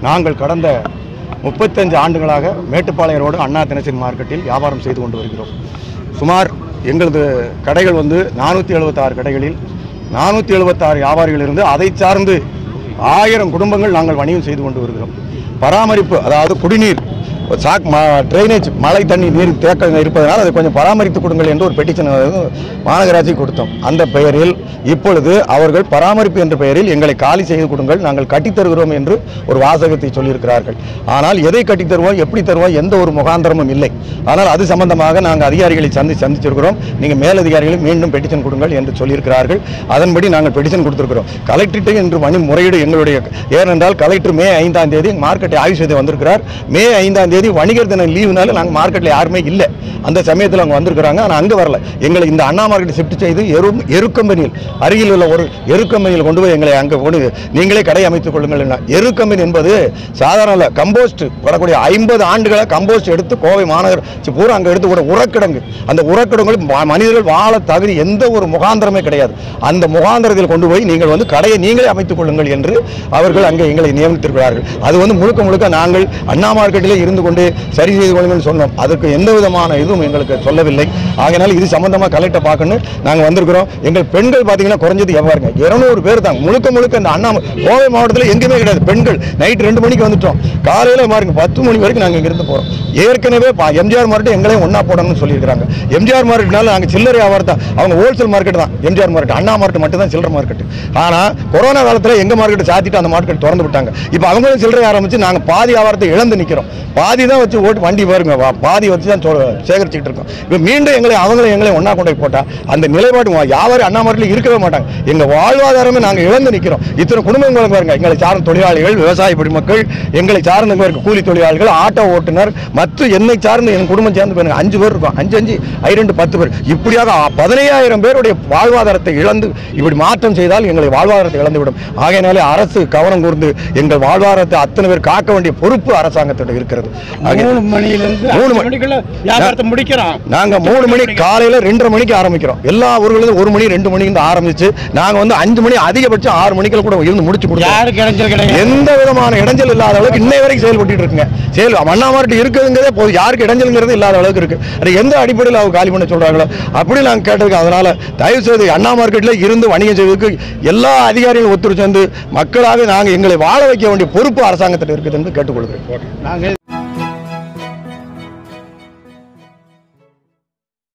நாங்கள் கடந்த முப்பத்தஞ்சு ஆண்டுகளாக மேட்டுப்பாளையம் ரோடு அண்ணா தினசரி மார்க்கெட்டில் வியாபாரம் செய்து கொண்டு வருகிறோம் சுமார் எங்களது கடைகள் வந்து நானூற்றி எழுபத்தாறு கடைகளில் நானூற்றி எழுபத்தாறு வியாபாரிகள் இருந்து அதை சார்ந்து ஆயிரம் குடும்பங்கள் நாங்கள் வணிகம் செய்து கொண்டு வருகிறோம் பராமரிப்பு அதாவது குடிநீர் சாக் ம ட்ரைனேஜ் மழை தண்ணி நீர் தேக்கம் இருப்பதனால் அதை கொஞ்சம் பராமரித்து கொடுங்கள் என்று ஒரு பெட்டிஷன் மாநகராட்சி கொடுத்தோம் அந்த பெயரில் இப்பொழுது அவர்கள் பராமரிப்பு என்ற பெயரில் எங்களை காலி செய்து கொடுங்கள் நாங்கள் கட்டித் தருகிறோம் என்று ஒரு வாசகத்தை சொல்லியிருக்கிறார்கள் ஆனால் எதை கட்டித் தருவோம் எப்படி தருவோம் எந்த ஒரு முகாந்திரமும் இல்லை ஆனால் அது சம்பந்தமாக நாங்கள் அதிகாரிகளை சந்தி சந்திச்சிருக்கிறோம் நீங்கள் மேலதிகாரிகளை மீண்டும் பெட்டிஷன் கொடுங்கள் என்று சொல்லியிருக்கிறார்கள் அதன்படி நாங்கள் பெட்டிஷன் கொடுத்திருக்கிறோம் கலெக்டர்கிட்ட என்று மணி முறையீடு எங்களுடைய ஏனென்றால் கலெக்டர் மே ஐந்தாம் தேதி மார்க்கெட்டை ஆய்வு செய்து வந்திருக்கிறார் மே ஐந்தாம் தேதி வணிகர் தின லீவுனால நாங்கள் மார்க்கெட்டில் யாருமே இல்லை அந்த சமயத்தில் அவங்க வந்திருக்கிறாங்க ஆனால் அங்கே வரல எங்களை இந்த அண்ணா மார்க்கெட் ஷிஃப்ட் செய்து எரு எருக்கம்பெனியில் அருகில் உள்ள ஒரு எருக்கம்பெனியில் கொண்டு போய் எங்களை அங்கே கொண்டு நீங்களே கடை அமைத்துக் கொள்ளுங்கள் என்ன எருக்கம்பெனி என்பது சாதாரண கம்போஸ்ட் வரக்கூடிய ஐம்பது ஆண்டுகளை கம்போஸ்ட் எடுத்து கோவை மாநகராட்சி பூரா அங்கே எடுத்து கூட உரக்கிடங்கு அந்த உரக்கிடங்கள் ம- மனிதர்கள் வாழ தகுதி எந்த ஒரு முகாந்திரமே கிடையாது அந்த முகாந்திரத்தில் கொண்டு போய் நீங்கள் வந்து கடையை நீங்களே அமைத்துக் கொள்ளுங்கள் என்று அவர்கள் அங்கே எங்களை நியமித்திருக்கிறார்கள் அது வந்து முழுக்க முழுக்க நாங்கள் அண்ணா மார்க்கெட்டிலே இருந்து கொண்டு சரி செய்து கொள்ளுங்கள் சொன்னோம் அதுக்கு எந்த விதமான இதுவும் எங்களுக்கு சொல்லவில்லை ஆகையினால் இது சம்பந்தமாக கலெக்டர் பார்க்கணும் நாங்கள் வந்திருக்கிறோம் எங்கள் பெண்கள் பார்த்தீங்கன்னா குறைஞ்சது எவ்வாறுங்க இருநூறு பேர் தான் முழுக்க முழுக்க இந்த அண்ணா கோவை மாவட்டத்தில் எங்கேயுமே கிடையாது பெண்கள் நைட் ரெண்டு மணிக்கு வந்துட்டோம் காலையில் பாருங்க பத்து மணி வரைக்கும் நாங்கள் இங்கிருந்து போகிறோம் ஏற்கனவே பா- எம்ஜிஆர் மார்க்கெட் எங்களையும் ஒன்றா போடணும்னு சொல்லியிருக்காங்க எம்ஜிஆர் மார்க்கெட்னால நாங்கள் சில்லறை வியாபாரம் தான் அவங்க ஹோல்சேல் மார்க்கெட் தான் எம்ஜிஆர் மார்க்கெட் அண்ணா மார்க்கெட் மட்டும் தான் சில்லறை மார்க்கெட் ஆனால் கொரோனா காலத்தில் எங்கள் மார்க்கெட் சாத்திட்டு அந்த மார்க்கெட் திறந்து விட்டாங்க இப்போ அவங்களும் சில்லறை ஆரம்பிச்சு நாங்கள் பாதி வியாபாரத்தை இழந்து நிற்கிறோம் பாதி தான் வச்சு ஓட்டு வண்டி பாருங்க வா- பாதி வச்சு தான் சொ- சேகரிச்சுக்கிட்டு இருக்கோம் இப்போ மீண்டும் எங்களை அவங்களும் எங்களையும் ஒன்றா கொண்டு போய் போட்டால் அந்த நிலைப்பாடு வா- வியாபாரி அண்ணா மார்க்கெட்டில் இருக்கவே மாட்டாங்க எங்கள் வாழ்வாதாரமே நாங்கள் இழந்து நிற்கிறோம் இத்தனை குடும்பங்கள் பாருங்க எங்களை சார்ந்த தொழிலாளிகள் விவசாய குடிமக்கள் எங்களை சார்ந்த பாருங்க கூலி தொழிலாளிகள் ஆட்டோ ஓட்டுநர் மற்ற என்னை சார்ந்து என் குடும்பம் சேர்ந்து பாருங்க அஞ்சு பேர் இருக்கோம் அஞ்சு அஞ்சு ஐரெண்டு பத்து பேர் இப்படியாக பதினையாயிரம் பேருடைய வாழ்வாதாரத்தை இழந்து இப்படி மாற்றம் செய்தால் எங்களை வாழ்வாதாரத்தை இழந்துவிடும் ஆகையினாலே அரசு கவனம் கூர்ந்து எங்கள் வாழ்வாதாரத்தை அத்தனை பேர் காக்க வேண்டிய பொறுப்பு அரசாங்கத்திடம் இருக்கிறது ஆகை- மூணு மணியிலிருந்து மூணு மூணு மணி. மணிக்குள்ள வியாபாரத்தை முடிக்கிறோம் நாங்க மூணு மணி காலையில ரெண்டரை மணிக்கு ஆரம்பிக்கிறோம் எல்லா ஊர்களும் ஒரு மணி ரெண்டு மணிக்கு இருந்து ஆரம்பிச்சு நாங்க வந்து அஞ்சு மணி அதிகபட்சம் ஆறு மணிக்குள்ள கூட இருந்து முடிச்சு கொடுத்தோம் யாருக்கு இடைஞ்சல் கிடையாது எந்த விதமான இடைஞ்சல் இல்லாத அளவுக்கு இன்னை வரைக்கும் செயல்பட்டு இருக்குங்க செயல் அண்ணாமார்ட்டு இருக்குதுங்கிறதே போதும் யாருக்கு இடைஞ்சல்ங்கிறது இல்லாத அளவுக்கு இருக்கு அது எந்த அடிப்படையில் அவங்க காலி பண்ண சொல்றாங்களோ அப்படி நாங்கள் கேட்டதுக்கு அதனால தயவு செய்து அண்ணா மார்க்கெட்டில் இருந்து வணிகம் செய்வதற்கு எல்லா அதிகாரிகளும் ஒத்துழைச்சு வந்து மக்களாக நாங்கள் எங்களை வாழ வைக்க வேண்டிய பொறுப்பு அரசாங்கத்தில் இருக்குது என்று கேட்டுக்கொள்கிறேன் நாங்கள்